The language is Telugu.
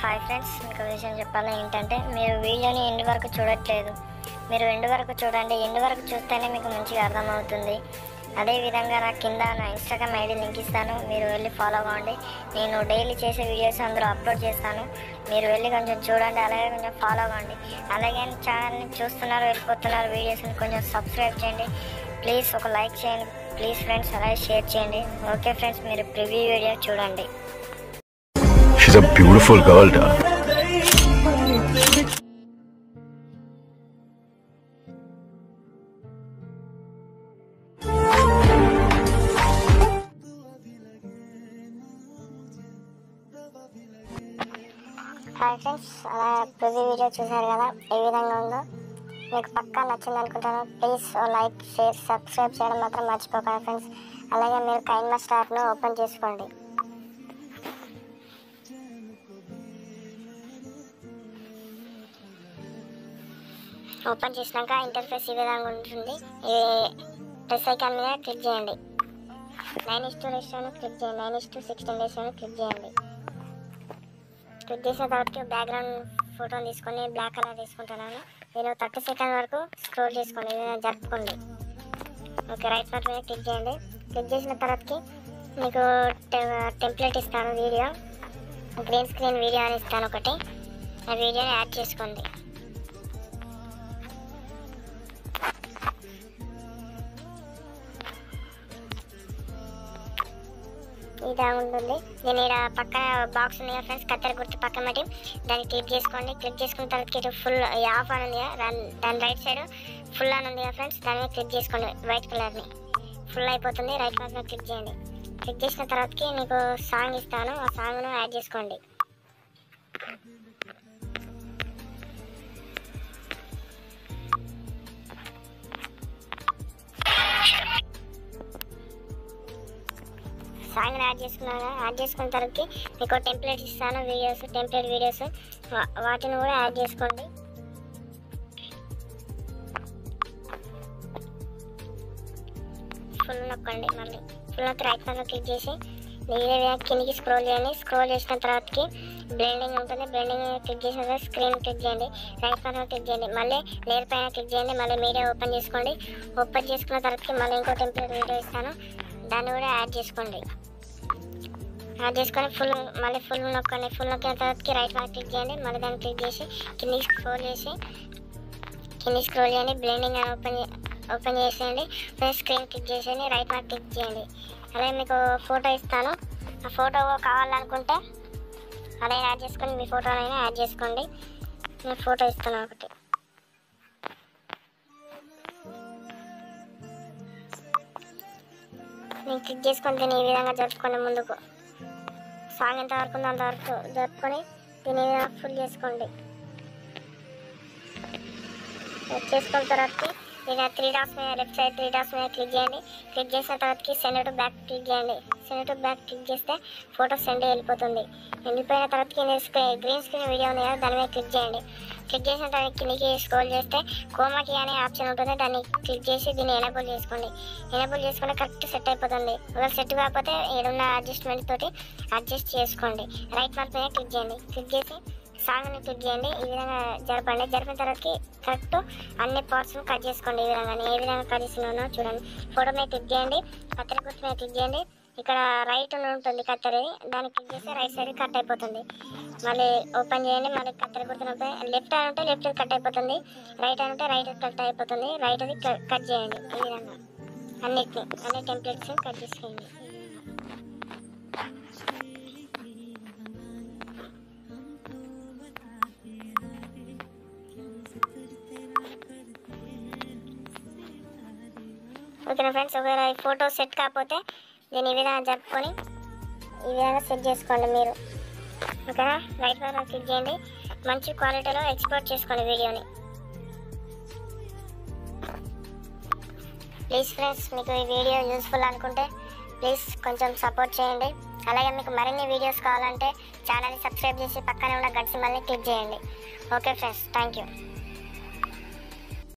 హాయ్ ఫ్రెండ్స్ మీకు విషయం చెప్పాలి ఏంటంటే మీరు వీడియోని ఎండ్ వరకు చూడట్లేదు మీరు ఎండ్ వరకు చూడండి ఎండ్ వరకు చూస్తేనే మీకు మంచిగా అర్థమవుతుంది అదేవిధంగా నా కింద నా ఇన్స్టాగ్రామ్ ఐడి లింక్ ఇస్తాను మీరు వెళ్ళి ఫాలో అవ్వండి నేను డైలీ చేసే వీడియోస్ అందులో అప్లోడ్ చేస్తాను మీరు వెళ్ళి కొంచెం చూడండి అలాగే కొంచెం ఫాలో అవ్వండి అలాగే ఛానల్ని చూస్తున్నారు వెళ్ళిపోతున్నారు వీడియోస్ని కొంచెం సబ్స్క్రైబ్ చేయండి ప్లీజ్ ఒక లైక్ చేయండి ప్లీజ్ ఫ్రెండ్స్ అలాగే షేర్ చేయండి ఓకే ఫ్రెండ్స్ మీరు ప్రివ్యూ వీడియో చూడండి She's a beautiful girl, da. Hi friends అలా ప్రతి వీడియో చూసారు కదా ఏ విధంగా ఉందో మీకు పక్కా నచ్చింది అనుకుంటాను ప్లీజ్ లైక్ షేర్ సబ్స్క్రైబ్ చేయడం మాత్రం మర్చిపోకండి ఫ్రెండ్స్ అలాగే మీరు కైన్మా స్టార్ట్ను ఓపెన్ చేసుకోండి ఓపెన్ చేసినాక ఇంటర్ఫేస్ ఈ విధంగా ఉంటుంది ఈ ప్రెస్ ఐకాన్ మీద క్లిక్ చేయండి నైన్ ఇస్ టూ రేషియోను క్లిక్ చేయండి నైన్ ఇస్ టూ సిక్స్టీన్ రేషియోను క్లిక్ చేయండి క్లిక్ చేసిన తర్వాత బ్యాక్గ్రౌండ్ ఫోటోని తీసుకొని బ్లాక్ కలర్ తీసుకుంటున్నాను నేను థర్టీ సెకండ్ వరకు స్క్రోల్ చేసుకోండి ఏదైనా జరుపుకోండి ఓకే రైట్ మార్క్ మీద క్లిక్ చేయండి క్లిక్ చేసిన తర్వాతకి మీకు టెంప్లెట్ ఇస్తాను వీడియో గ్రీన్ స్క్రీన్ వీడియో అని ఇస్తాను ఒకటి ఆ వీడియోని యాడ్ చేసుకోండి ఇదా ఉంటుంది నేను ఇక్కడ పక్కన బాక్స్ ఉంది కదా ఫ్రెండ్స్ కత్తెర గుర్తు పక్కన పెట్టి దాన్ని క్లిక్ చేసుకోండి క్లిక్ చేసుకున్న తర్వాత ఇటు ఫుల్ ఆఫ్ అని ఉంది కదా దాని దాని రైట్ సైడ్ ఫుల్ అని ఉంది కదా ఫ్రెండ్స్ దాని మీద క్లిక్ చేసుకోండి వైట్ కలర్ని ఫుల్ అయిపోతుంది రైట్ మార్క్ మీద క్లిక్ చేయండి క్లిక్ చేసిన తర్వాతకి మీకు సాంగ్ ఇస్తాను ఆ సాంగ్ను యాడ్ చేసుకోండి సాంగ్ యాడ్ చేసుకున్నాను యాడ్ చేసుకున్న తర్వాత మీకు టెంప్లెట్ ఇస్తాను వీడియోస్ టెంప్లెట్ వీడియోస్ వాటిని కూడా యాడ్ చేసుకోండి ఫుల్ నొక్కండి మళ్ళీ ఫుల్ నొక్కి రైట్ పైన క్లిక్ చేసి ఇదే విధంగా కిందికి స్క్రోల్ చేయండి స్క్రోల్ చేసిన తర్వాతకి బ్లెండింగ్ ఉంటుంది బ్లెండింగ్ క్లిక్ చేసిన తర్వాత స్క్రీన్ క్లిక్ చేయండి రైట్ పైన క్లిక్ చేయండి మళ్ళీ లేయర్ పైన క్లిక్ చేయండి మళ్ళీ మీడియా ఓపెన్ చేసుకోండి ఓపెన్ చేసుకున్న తర్వాతకి మళ్ళీ ఇంకో టెంప్లెట్ వీడియో ఇస్తాను దాన్ని కూడా యాడ్ చేసుకోండి యాడ్ చేసుకొని ఫుల్ మళ్ళీ ఫుల్ నొక్కండి ఫుల్ నొక్కిన తర్వాతకి రైట్ మార్క్ క్లిక్ చేయండి మళ్ళీ దాన్ని క్లిక్ చేసి కింది స్క్రోల్ చేసి కింది స్క్రోల్ చేయండి బ్లెండింగ్ ఓపెన్ ఓపెన్ చేసేయండి స్క్రీన్ క్లిక్ చేసేయండి రైట్ మార్క్ క్లిక్ చేయండి అలాగే మీకు ఫోటో ఇస్తాను ఆ ఫోటో కావాలనుకుంటే అదే యాడ్ చేసుకొని మీ ఫోటోనైనా యాడ్ చేసుకోండి నేను ఫోటో ఇస్తాను ఒకటి నేను క్లిక్ చేసుకొని దీన్ని ఈ విధంగా జరుపుకోండి ముందుకు సాంగ్ ఎంత వరకు ఉందో అంతవరకు జరుపుకొని దీన్ని ఈ విధంగా ఫుల్ చేసుకోండి సెట్ చేసుకున్న తర్వాతకి నేను త్రీ డాట్స్ మీద లెఫ్ట్ సైడ్ త్రీ డాట్స్ మీద క్లిక్ చేయండి క్లిక్ చేసిన తర్వాతకి సెండ్ టు బ్యాక్ క్లిక్ చేయండి సెండ్ టు బ్యాక్ క్లిక్ చేస్తే ఫోటో సెండ్ వెళ్ళిపోతుంది వెళ్ళిపోయిన తర్వాతకి నేను స్క్రీన్ గ్రీన్ స్క్రీన్ వీడియో ఉంది కదా దాని మీద క్లిక్ చేయండి క్లిక్ చేసిన తర్వాత కిందికి స్క్రోల్ చేస్తే కోమాకి అనే ఆప్షన్ ఉంటుంది దాన్ని క్లిక్ చేసి దీన్ని ఎనేబుల్ చేసుకోండి ఎనేబుల్ చేసుకుంటే కరెక్ట్ సెట్ అయిపోతుంది ఒకవేళ సెట్ కాకపోతే ఏడున్న అడ్జస్ట్మెంట్ తోటి అడ్జస్ట్ చేసుకోండి రైట్ మార్క్ మీద క్లిక్ చేయండి క్లిక్ చేసి సాంగ్ని క్లిక్ చేయండి ఈ విధంగా జరపండి జరిపిన తర్వాతకి కరెక్ట్ అన్ని పార్ట్స్ని కట్ చేసుకోండి ఈ విధంగా నేను ఏ విధంగా కట్ చేస్తున్నానో చూడండి ఫోటో మీద క్లిక్ చేయండి కత్తెర గుర్తు మీద క్లిక్ చేయండి ఇక్కడ రైట్ ఉంటుంది కత్తెర దాన్ని క్లిక్ చేస్తే రైట్ సైడ్ కట్ అయిపోతుంది మళ్ళీ ఓపెన్ చేయండి మళ్ళీ కత్తెర గుర్తు లెఫ్ట్ అని ఉంటే లెఫ్ట్ కట్ అయిపోతుంది రైట్ అని ఉంటే రైట్ కట్ అయిపోతుంది రైట్ అది కట్ చేయండి ఈ విధంగా అన్నిటిని అన్ని టెంప్లెట్స్ కట్ చేసుకోండి ఓకేనా ఫ్రెండ్స్ ఒకవేళ ఈ ఫోటో సెట్ కాకపోతే దీన్ని ఈ విధంగా జరుపుకొని ఈ విధంగా సెట్ చేసుకోండి మీరు ఓకేనా రైట్ పైన క్లిక్ చేయండి మంచి క్వాలిటీలో ఎక్స్పోర్ట్ చేసుకోండి వీడియోని ప్లీజ్ ఫ్రెండ్స్ మీకు ఈ వీడియో యూస్ఫుల్ అనుకుంటే ప్లీజ్ కొంచెం సపోర్ట్ చేయండి అలాగే మీకు మరిన్ని వీడియోస్ కావాలంటే ఛానల్ని సబ్స్క్రైబ్ చేసి పక్కనే ఉన్న గంట సింబల్ని క్లిక్ చేయండి ఓకే ఫ్రెండ్స్ థ్యాంక్ యూ